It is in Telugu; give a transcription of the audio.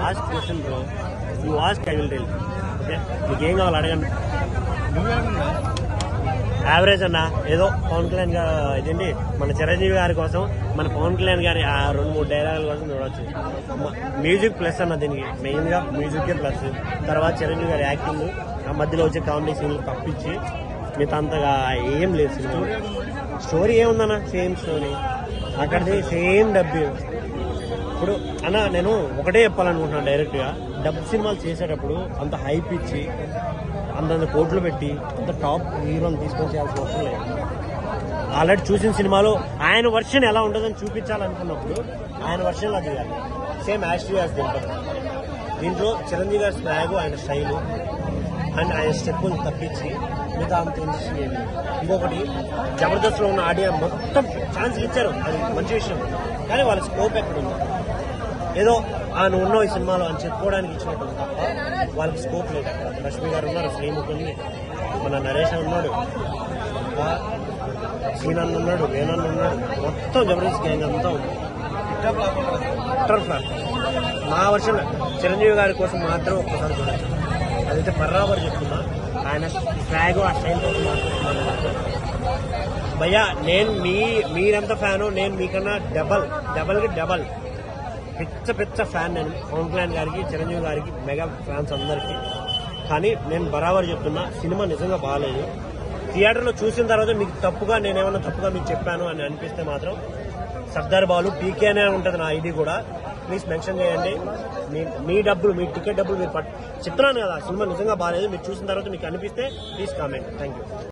Ask question bro you ask I will tell okay మీకు ఏం కావాలి అడగండి యావరేజ్ అన్న ఏదో పవన్ కళ్యాణ్ గారు ఇదేంటి మన చిరంజీవి గారి కోసం మన పవన్ కళ్యాణ్ గారి ఆ రెండు మూడు డైలాగుల కోసం చూడవచ్చు మ- మ్యూజిక్ ప్లస్ అన్న దీనికి మెయిన్ గా మ్యూజిక్ ప్లస్ తర్వాత చిరంజీవి గారి యాక్టింగ్ ఆ మధ్యలో వచ్చే కామెడీ సీన్లు తప్పించి మిగతా అంతగా ఏం లేదు సినిమా స్టోరీ ఏముందన్న సేమ్ స్టోరీ అక్కడిది సేమ్ డబ్బి ఇప్పుడు అన్న నేను ఒకటే చెప్పాలనుకుంటున్నాను డైరెక్ట్ గా డబ్ సినిమాలు చేసేటప్పుడు అంత హైప్ ఇచ్చి అంతంత కోట్లు పెట్టి అంత టాప్ హీరోని తీసుకొని చేయాల్సిన అవసరం లేదు ఆల్రెడీ చూసిన సినిమాలో ఆయన వర్షన్ ఎలా ఉంటుందని చూపించాలనుకున్నప్పుడు ఆయన వర్షన్ అది కాదు సేమ్ యాజ్ టు యాజ్ దీంట్లో దీంట్లో చిరంజీవి గారి స్వాగ్ ఆయన స్టైలు అండ్ ఆయన స్టెప్పులు తప్పించి మిగతా అంత ఇంట్రెస్టింగ్ ఏమి లేదు. ఇంకొకటి జబర్దస్త్ లో ఉన్న ఆడియో మొత్తం ఛాన్స్ ఇచ్చారు అది మంచి విషయం కానీ వాళ్ళ స్కోప్ ఎక్కడ ఉంది ఏదో ఆ నువ్వు ఉన్నావు ఈ సినిమాలో అని చెప్పుకోవడానికి ఇచ్చినట్టు ఉంది తప్ప వాళ్ళకి స్కోప్ లేదు అక్కడ రష్మి గారు ఉన్నారు శ్రీముఖ్ ఉంది మన నరేష్ అని ఉన్నాడు ఇంకా శ్రీనన్ ఉన్నాడు వేణన్ ఉన్నాడు మొత్తం జబర్దస్త్ గ్యాంగ్ అంతా ఉంది అట్టర్ ఫ్లాప్ మా వర్షన్ చిరంజీవి గారి కోసం మాత్రం ఒక్కసారి చూడొచ్చు అదైతే బర్రాబర్ చెప్తున్నా ఆయన ఫ్లాగ్ ఆ స్టైల్ కోసం మాత్రం భయ్యా నేను మీ మీరెంత ఫ్యాను నేను మీకన్నా డబల్ డబల్ కి డబల్ పిచ్చ పిచ్చ ఫ్యాన్ నేను పవన్ కళ్యాణ్ గారికి చిరంజీవి గారికి మెగా ఫ్యాన్స్ అందరికి కానీ నేను బరాబర్ చెప్తున్నా సినిమా నిజంగా బాగాలేదు థియేటర్లో చూసిన తర్వాత మీకు తప్పుగా నేనేమన్నా తప్పుగా మీకు చెప్పాను అని అనిపిస్తే మాత్రం సర్దార్ బాలు పీకే అనే ఉంటుంది నా ఐడి కూడా ప్లీజ్ మెన్షన్ చేయండి మీ మీ డబ్బులు మీ టికెట్ డబ్బులు మీరు పట్ చెప్తున్నాను కదా సినిమా నిజంగా బాగాలేదు మీరు చూసిన తర్వాత మీకు అనిపిస్తే ప్లీజ్ కామెంట్ థ్యాంక్ యూ